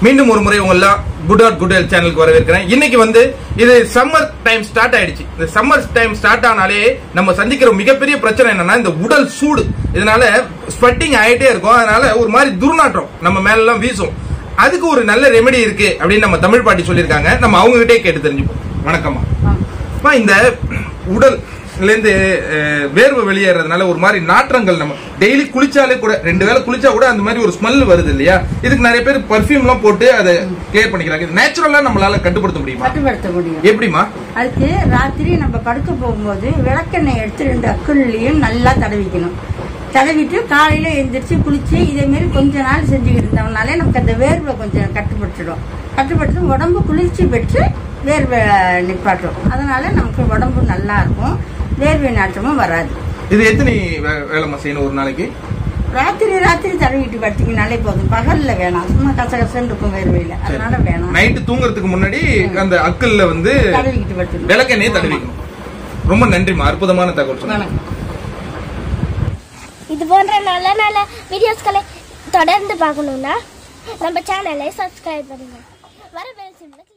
மீண்டும் ஒரு முறை உங்க எல்லாம் குட் ஆட் குட் ஹெல்த் சேனலுக்கு வரவேற்கிறேன் இன்னைக்கு வந்து இது சம்மர் டைம் ஸ்டார்ட் ஆயிடுச்சு இந்த சம்மர் டைம் ஸ்டார்ட் ஆனாலே நம்ம சந்திக்கிற மிகப்பெரிய பிரச்சனை என்னன்னா இந்த உடல் சூடு இதனால ஸ்வெட்டிங் ஆயிட்டே இருக்கும் அதனால ஒரு மாதிரி துர்நாற்றம் நம்ம மேல எல்லாம் வீசும் அதுக்கு ஒரு நல்ல ரெமெடி இருக்கு அப்படின்னு நம்ம தமிழ் பாட்டி சொல்லியிருக்காங்க நம்ம அவங்க கிட்டே கேட்டு தெரிஞ்சுப்போம் வணக்கம்மா அம்மா, இந்த உடல் இருந்து அஹ், வேர்வை வெளியேறதுனால ஒரு மாதிரி நாற்றங்கள் நம்ம டெய்லி குளிச்சாலே கூட ரெண்டு வேளை குளிச்சா கூட அந்த மாதிரி ஒரு ஸ்மெல் வருது இல்லையா இதுக்கு நிறைய பேர் பர்ஃபியூம் எல்லாம் போட்டு அதை கிளியர் பண்ணிக்கிறாங்க இது நேச்சுரலா நம்மளால கட்டுப்படுத்த முடியுமா கட்டுப்படுத்த முடியும் எப்படிமா அதுக்கு ராத்திரி நம்ம படுக்க போகும்போது விளக்கெண்ணெய் எடுத்து ரெண்டு அக்குள்ளையும் நல்லா தடவிக்கணும் தடவிட்டு காலையில எந்திரிச்சு குளிச்சு இதே மாதிரி கொஞ்ச நாள் செஞ்சுக்கிட்டு இருந்தோம்னாலே நமக்கு அந்த வேர்வை கொஞ்சம் கட்டுப்படுத்திடும் கட்டுப்படுத்தி உடம்பு குளிர்ச்சி பெற்று வேர்வை நிப்பாட்டும் அதனால நமக்கு உடம்பு நல்லா இருக்கும் வேர்வை நாற்றமும் வராது இது எத்தனை வே- வேலைம்மா செய்யணும் ஒரு நாளைக்கு ராத்திரி ராத்திரி தடவிட்டு படுத்தீங்கனாலே போதும் பகல்ல வேணாம் சும்மா கசகசன்னு இருக்கும் வேர்வையில அதனால வேணாம் நைட்டு தூங்குறதுக்கு முன்னாடி அந்த அக்கல்ல வந்து தடவிக்கிட்டு படுத்துக்கணும் விளக்கெண்ணெயை தடவிக்கணும் ரொம்ப நன்றிம்மா அற்புதமான தகவல் சொன்னீங்க வணக்கம் இது போன்ற நல்ல நல்ல வீடியோஸ்களை தொடர்ந்து பார்க்கணுன்னா நம்ம சேனலை சப்ஸ்கிரைப் பண்ணுங்க வர பெல் சிம்ல